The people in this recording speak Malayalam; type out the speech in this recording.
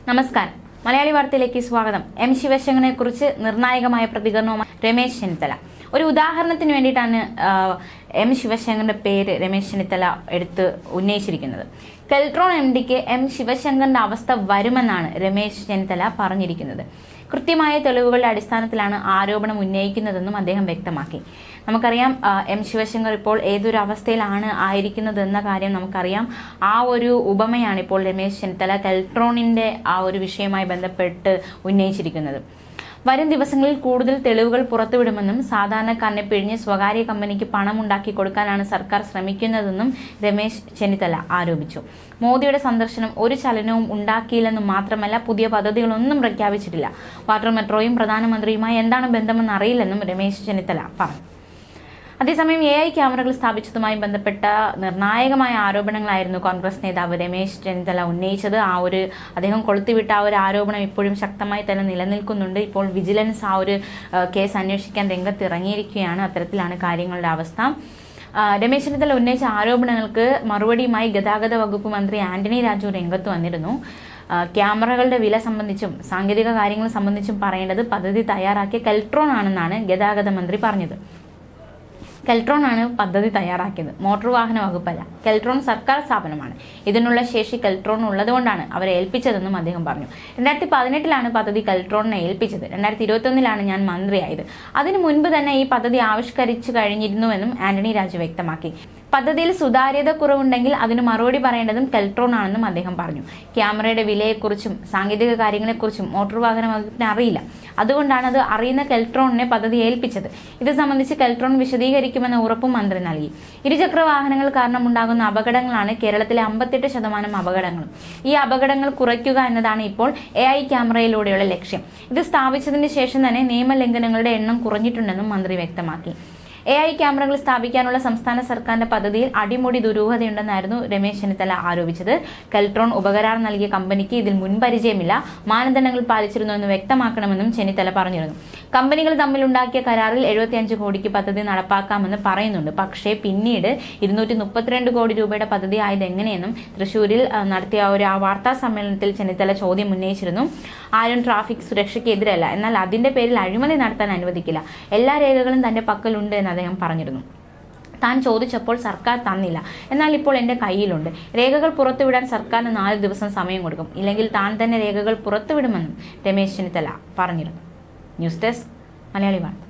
നമസ്കാരം മലയാളി വാർത്തയിലേക്ക് സ്വാഗതം എം ശിവശങ്കറിനെ കുറിച്ച് നിർണായകമായ പ്രതികരണവുമായി രമേശ് ചെന്നിത്തല ഒരു ഉദാഹരണത്തിന് വേണ്ടിയിട്ടാണ് ആ, എം ശിവശങ്കറിന്റെ പേര് രമേശ് ചെന്നിത്തല എടുത്ത് ഉന്നയിച്ചിരിക്കുന്നത് കെൽട്രോൺ എം ഡിക്ക് എം ശിവശങ്കറിന്റെ അവസ്ഥ വരുമെന്നാണ് രമേശ് ചെന്നിത്തല പറഞ്ഞിരിക്കുന്നത് കൃത്യമായ തെളിവുകളുടെ അടിസ്ഥാനത്തിലാണ് ആരോപണം ഉന്നയിക്കുന്നതെന്നും അദ്ദേഹം വ്യക്തമാക്കി നമുക്കറിയാം ആ, എം ശിവശങ്കർ ഇപ്പോൾ ഏതൊരു അവസ്ഥയിലാണ് ആയിരിക്കുന്നത് എന്ന കാര്യം നമുക്കറിയാം ആ ഒരു ഉപമയാണ് ഇപ്പോൾ രമേശ് ചെന്നിത്തല കെൽട്രോണിന്റെ ആ ഒരു വിഷയവുമായി ബന്ധപ്പെട്ട് ഉന്നയിച്ചിരിക്കുന്നത് വരും ദിവസങ്ങളിൽ കൂടുതൽ തെളിവുകൾ പുറത്തുവിടുമെന്നും സാധാരണക്കാരനെ പിഴിഞ്ഞ് സ്വകാര്യ കമ്പനിക്ക് പണം ഉണ്ടാക്കി കൊടുക്കാനാണ് സർക്കാർ ശ്രമിക്കുന്നതെന്നും രമേശ് ചെന്നിത്തല ആരോപിച്ചു മോദിയുടെ സന്ദർശനം ഒരു ചലനവും ഉണ്ടാക്കിയില്ലെന്നും മാത്രമല്ല പുതിയ പദ്ധതികളൊന്നും പ്രഖ്യാപിച്ചിട്ടില്ല വാട്ടർ മെട്രോയും പ്രധാനമന്ത്രിയുമായി എന്താണ് ബന്ധമെന്ന് അറിയില്ലെന്നും രമേശ് ചെന്നിത്തല പറഞ്ഞു അതേസമയം എ ഐ ക്യാമറകൾ സ്ഥാപിച്ചതുമായി ബന്ധപ്പെട്ട നിർണായകമായ ആരോപണങ്ങളായിരുന്നു കോൺഗ്രസ് നേതാവ് രമേശ് ചെന്നിത്തല ഉന്നയിച്ചത് ആ ഒരു അദ്ദേഹം കൊളുത്തിവിട്ട ആ ഒരു ആരോപണം ഇപ്പോഴും ശക്തമായി തന്നെ നിലനിൽക്കുന്നുണ്ട് ഇപ്പോൾ വിജിലൻസ് ആ ഒരു ആ, കേസ് അന്വേഷിക്കാൻ രംഗത്തിറങ്ങിയിരിക്കുകയാണ് അത്തരത്തിലാണ് കാര്യങ്ങളുടെ അവസ്ഥ ആ, രമേശ് ചെന്നിത്തല ഉന്നയിച്ച ആരോപണങ്ങൾക്ക് മറുപടിയുമായി ഗതാഗത വകുപ്പ് മന്ത്രി ആന്റണി രാജു രംഗത്ത് വന്നിരുന്നു ആ, ക്യാമറകളുടെ വില സംബന്ധിച്ചും സാങ്കേതിക കാര്യങ്ങൾ സംബന്ധിച്ചും പറയേണ്ടത് പദ്ധതി തയ്യാറാക്കിയ കെൽട്രോൺ ആണെന്നാണ് ഗതാഗത മന്ത്രി പറഞ്ഞത് കെൽട്രോൺ ആണ് പദ്ധതി തയ്യാറാക്കിയത് മോട്ടോർ വാഹന വകുപ്പല്ല കെൽട്രോൺ സർക്കാർ സ്ഥാപനമാണ് ഇതിനുള്ള ശേഷി കെൽട്രോൺ ഉള്ളതുകൊണ്ടാണ് അവരെ ഏൽപ്പിച്ചതെന്നും അദ്ദേഹം പറഞ്ഞു രണ്ടായിരത്തി പതിനെട്ടിലാണ് പദ്ധതി കെൽട്രോണിനെ ഏൽപ്പിച്ചത് രണ്ടായിരത്തി ഇരുപത്തൊന്നിലാണ് ഞാൻ മന്ത്രിയായത് അതിനു മുൻപ് തന്നെ ഈ പദ്ധതി ആവിഷ്കരിച്ചു കഴിഞ്ഞിരുന്നുവെന്നും ആന്റണി രാജു വ്യക്തമാക്കി പദ്ധതിയിൽ സുതാര്യത കുറവുണ്ടെങ്കിൽ അതിന് മറുപടി പറയേണ്ടതും കെൽട്രോൺ ആണെന്നും അദ്ദേഹം പറഞ്ഞു ക്യാമറയുടെ വിലയെക്കുറിച്ചും സാങ്കേതിക കാര്യങ്ങളെക്കുറിച്ചും മോട്ടോർ വാഹന വകുപ്പിന് അറിയില്ല അതുകൊണ്ടാണ് അത് അറിയുന്ന കെൽട്രോണിനെ പദ്ധതി ഏൽപ്പിച്ചത് ഇത് സംബന്ധിച്ച് കെൽട്രോൺ വിശദീകരിക്കുമെന്ന ഉറപ്പും മന്ത്രി നൽകി ഇരുചക്ര വാഹനങ്ങൾ കാരണം ഉണ്ടാകുന്ന അപകടങ്ങളാണ് കേരളത്തിലെ അമ്പത്തെട്ട് ശതമാനം അപകടങ്ങളും ഈ അപകടങ്ങൾ കുറയ്ക്കുക എന്നതാണ് ഇപ്പോൾ എ ഐ ക്യാമറയിലൂടെയുള്ള ലക്ഷ്യം ഇത് സ്ഥാപിച്ചതിന് ശേഷം തന്നെ നിയമലംഘനങ്ങളുടെ എണ്ണം കുറഞ്ഞിട്ടുണ്ടെന്നും മന്ത്രി വ്യക്തമാക്കി എ ഐ ക്യാമറകൾ സ്ഥാപിക്കാനുള്ള സംസ്ഥാന സർക്കാരിന്റെ പദ്ധതിയിൽ അടിമുടി ദുരൂഹതയുണ്ടെന്നായിരുന്നു രമേശ് ചെന്നിത്തല ആരോപിച്ചത് കെൽട്രോൺ ഉപകരാർ നൽകിയ കമ്പനിക്ക് ഇതിൽ മുൻപരിചയമില്ല മാനദണ്ഡങ്ങൾ പാലിച്ചിരുന്നു എന്ന് വ്യക്തമാക്കണമെന്നും ചെന്നിത്തല പറഞ്ഞിരുന്നു കമ്പനികൾ തമ്മിലുണ്ടാക്കിയ കരാറിൽ എഴുപത്തിയഞ്ച് കോടിക്ക് പദ്ധതി നടപ്പാക്കാമെന്ന് പറയുന്നുണ്ട് പക്ഷേ പിന്നീട് ഇരുന്നൂറ്റി മുപ്പത്തിരണ്ട് കോടി രൂപയുടെ പദ്ധതി ആയത് എങ്ങനെയെന്നും തൃശൂരിൽ ആ, നടത്തിയ ഒരു ആ വാർത്താ സമ്മേളനത്തിൽ ചെന്നിത്തല ചോദ്യം ഉന്നയിച്ചിരുന്നു ആരും ട്രാഫിക് സുരക്ഷയ്ക്ക് എതിരല്ല എന്നാൽ അതിന്റെ പേരിൽ അഴിമതി നടത്താൻ അനുവദിക്കില്ല എല്ലാ രേഖകളും തന്റെ പക്കലുണ്ട് എന്ന് അദ്ദേഹം പറഞ്ഞിരുന്നു താൻ ചോദിച്ചപ്പോൾ സർക്കാർ തന്നില്ല എന്നാൽ ഇപ്പോൾ എൻ്റെ കയ്യിലുണ്ട് രേഖകൾ പുറത്തുവിടാൻ സർക്കാരിന് നാല് ദിവസം സമയം കൊടുക്കും ഇല്ലെങ്കിൽ താൻ തന്നെ രേഖകൾ പുറത്തുവിടുമെന്നും രമേശ് ചെന്നിത്തല പറഞ്ഞിരുന്നു ന്യൂസ് ഡെസ്ക് മലയാളി വാർത്ത